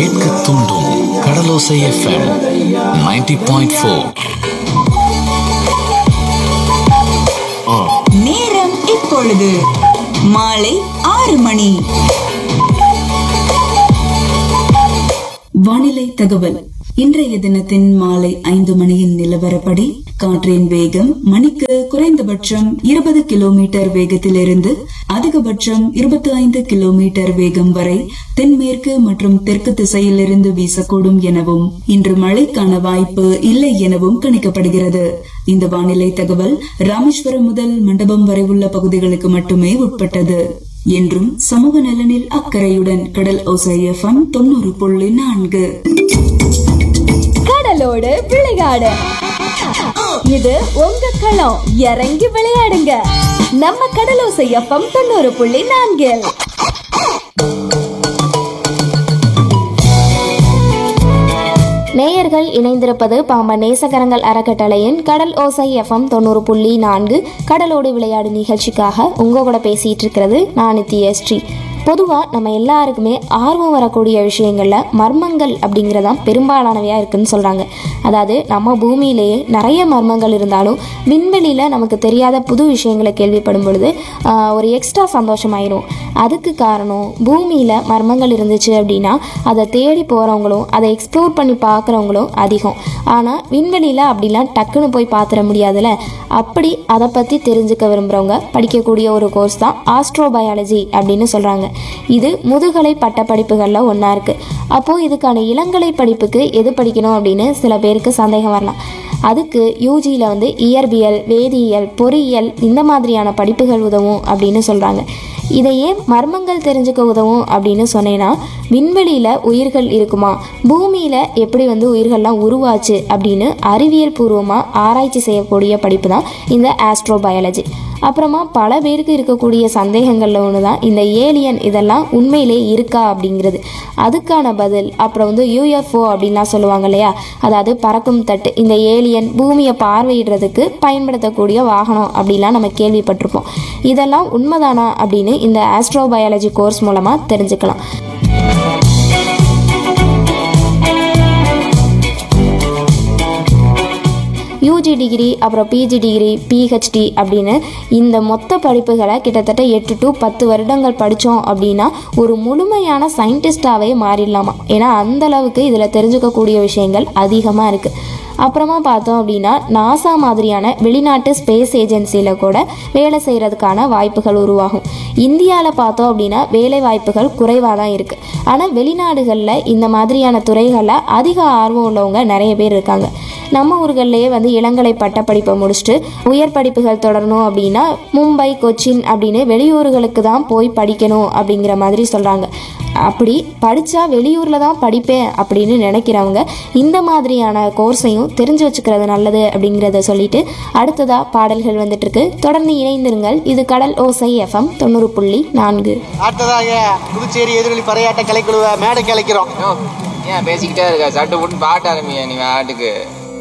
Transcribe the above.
கேட்க தூண்டும் கடலோசை FM 90.4 point four நேரம் இப்பொழுது மாலை ஆறு மணி வானிலை தகவல் இன்றைய தினத்தின் மாலை ஐந்து மணியின் நிலவரப்படி காற்றின் வேகம் மணிக்கு குறைந்தபட்சம் இருபது கிலோமீட்டர் வேகத்திலிருந்து அதிகபட்சம் இருபத்தி ஐந்து கிலோமீட்டர் வேகம் வரை தென்மேற்கு மற்றும் தெற்கு திசையிலிருந்து வீசக்கூடும் எனவும் இன்று மழைக்கான வாய்ப்பு இல்லை எனவும் கணிக்கப்படுகிறது இந்த வானிலை தகவல் ராமேஸ்வரம் முதல் மண்டபம் வரை உள்ள பகுதிகளுக்கு மட்டுமே உட்பட்டது என்றும் சமூக நலனில் அக்கறையுடன் கடல் ஓசை எஃப்எம் தொண்ணூறு புள்ளி நான்கு கடலோடு விளையாடு இது உங்க களம் இறங்கி விளையாடுங்க நம்ம கடலோசை எஃப்எம் தொண்ணூறு புள்ளி நான்கில் நேயர்கள் இணைந்திருப்பது பாம்பன் நேசகரங்கள் அறக்கட்டளையின் கடல் ஓசை எஃப்எம் தொண்ணூறு புள்ளி நான்கு கடலோடு விளையாடு நிகழ்ச்சிக்காக உங்க கூட பேசிட்டு இருக்கிறது நான் நித்ய ஸ்ரீ பொதுவாக நம்ம எல்லாருக்குமே ஆர்வம் வரக்கூடிய விஷயங்களில் மர்மங்கள் அப்படிங்கிறதான் பெரும்பாலானவையாக இருக்குன்னு சொல்கிறாங்க அதாவது நம்ம பூமியிலேயே நிறைய மர்மங்கள் இருந்தாலும் விண்வெளியில் நமக்கு தெரியாத புது விஷயங்களை கேள்விப்படும் பொழுது ஆஹ், ஒரு எக்ஸ்ட்ரா சந்தோஷமாயிரும் அதுக்கு காரணம் பூமியில் மர்மங்கள் இருந்துச்சு அப்படின்னா அதை தேடி போகிறவங்களும் அதை எக்ஸ்ப்ளோர் பண்ணி பார்க்குறவங்களும் அதிகம் ஆனால் விண்வெளியில் அப்படிலாம் டக்குன்னு போய் பார்த்துட முடியாதுல்ல அப்படி அதை பற்றி தெரிஞ்சுக்க விரும்புகிறவங்க படிக்கக்கூடிய ஒரு கோர்ஸ் தான் ஆஸ்ட்ரோபயாலஜி அப்படின்னு சொல்கிறாங்க இது முதுகலை பட்ட படிப்புகளில் ஒன்றா இருக்குது அப்போது இதுக்கான இளங்கலை படிப்புக்கு எது படிக்கணும் அப்படின்னு சில பேருக்கு சந்தேகம் வரலாம் அதுக்கு யூஜியில் வந்து இயற்பியல் வேதியியல் பொறியியல் இந்த மாதிரியான படிப்புகள் உதவும் அப்படின்னு சொல்கிறாங்க இதை ஏன் மர்மங்கள் தெரிஞ்சுக்க உதவும் அப்படின்னு சொன்னேன்னா விண்வெளியில் உயிர்கள் இருக்குமா பூமியில் எப்படி வந்து உயிர்கள்லாம் உருவாச்சு அப்படின்னு அறிவியல் பூர்வமாக ஆராய்ச்சி செய்யக்கூடிய படிப்பு தான் இந்த ஆஸ்ட்ரோபயாலஜி அப்புறமா பல பேருக்கு இருக்கக்கூடிய சந்தேகங்களில் ஒன்று தான் இந்த ஏலியன் இதெல்லாம் உண்மையிலே இருக்கா அப்படிங்கிறது அதுக்கான பதில் அப்புறம் வந்து யூஎஃப்ஓ அப்படின்லாம் சொல்லுவாங்க இல்லையா அதாவது பறக்கும் தட்டு இந்த ஏலியன் பூமியை பார்வையிடுறதுக்கு பயன்படுத்தக்கூடிய வாகனம் அப்படிலாம் நம்ம கேள்விப்பட்டிருப்போம் இதெல்லாம் உண்மைதானா அப்படின்னு இந்த ஆஸ்ட்ரோபயாலஜி கோர்ஸ் மூலமாக தெரிஞ்சுக்கலாம் யூஜி டிகிரி அப்புறம் பிஜி டிகிரி பிஹெச்டி அப்படின்னு இந்த மொத்த படிப்புகளை கிட்டத்தட்ட எட்டு டு பத்து வருடங்கள் படித்தோம் அப்படின்னா ஒரு முழுமையான சயின்டிஸ்டாகவே மாறிடலாமா ஏன்னா அந்த அளவுக்கு இதில் தெரிஞ்சுக்கக்கூடிய விஷயங்கள் அதிகமாக இருக்குது அப்புறமா பார்த்தோம் அப்படின்னா நாசா மாதிரியான வெளிநாட்டு ஸ்பேஸ் ஏஜென்சியில் கூட வேலை செய்கிறதுக்கான வாய்ப்புகள் உருவாகும் இந்தியாவில் பார்த்தோம் அப்படின்னா வேலை வாய்ப்புகள் குறைவாக தான் இருக்குது ஆனால் வெளிநாடுகளில் இந்த மாதிரியான துறைகளில் அதிக ஆர்வம் உள்ளவங்க நிறைய பேர் இருக்காங்க நம்ம ஊர்கள்லேயே வந்து இளங்கலை பட்டப்படிப்பை முடிச்சுட்டு உயர் படிப்புகள் தொடரணும் அப்படின்னா மும்பை கொச்சின் அப்படின்னு வெளியூர்களுக்கு தான் போய் படிக்கணும் அப்படிங்கிற மாதிரி சொல்கிறாங்க அப்படி படித்தா வெளியூரில் தான் படிப்பேன் அப்படின்னு நினைக்கிறவங்க இந்த மாதிரியான கோர்ஸையும் தெரிஞ்சு வச்சுக்கிறது நல்லது அப்படிங்கிறத சொல்லிட்டு அடுத்ததாக பாடல்கள் வந்துட்டு இருக்கு தொடர்ந்து இணைந்திருங்கள் இது கடல் ஓசை எஃப்எம் தொண்ணூறு புள்ளி நான்கு அடுத்ததாக புதுச்சேரி எதிரொலி பறையாட்ட கலைக்குழுவை மேடை கலைக்கிறோம் ஏன் பேசிக்கிட்டே இருக்க சட்டு புட்டு பாட்டு ஆரம்பியா நீ ஆட்டுக்கு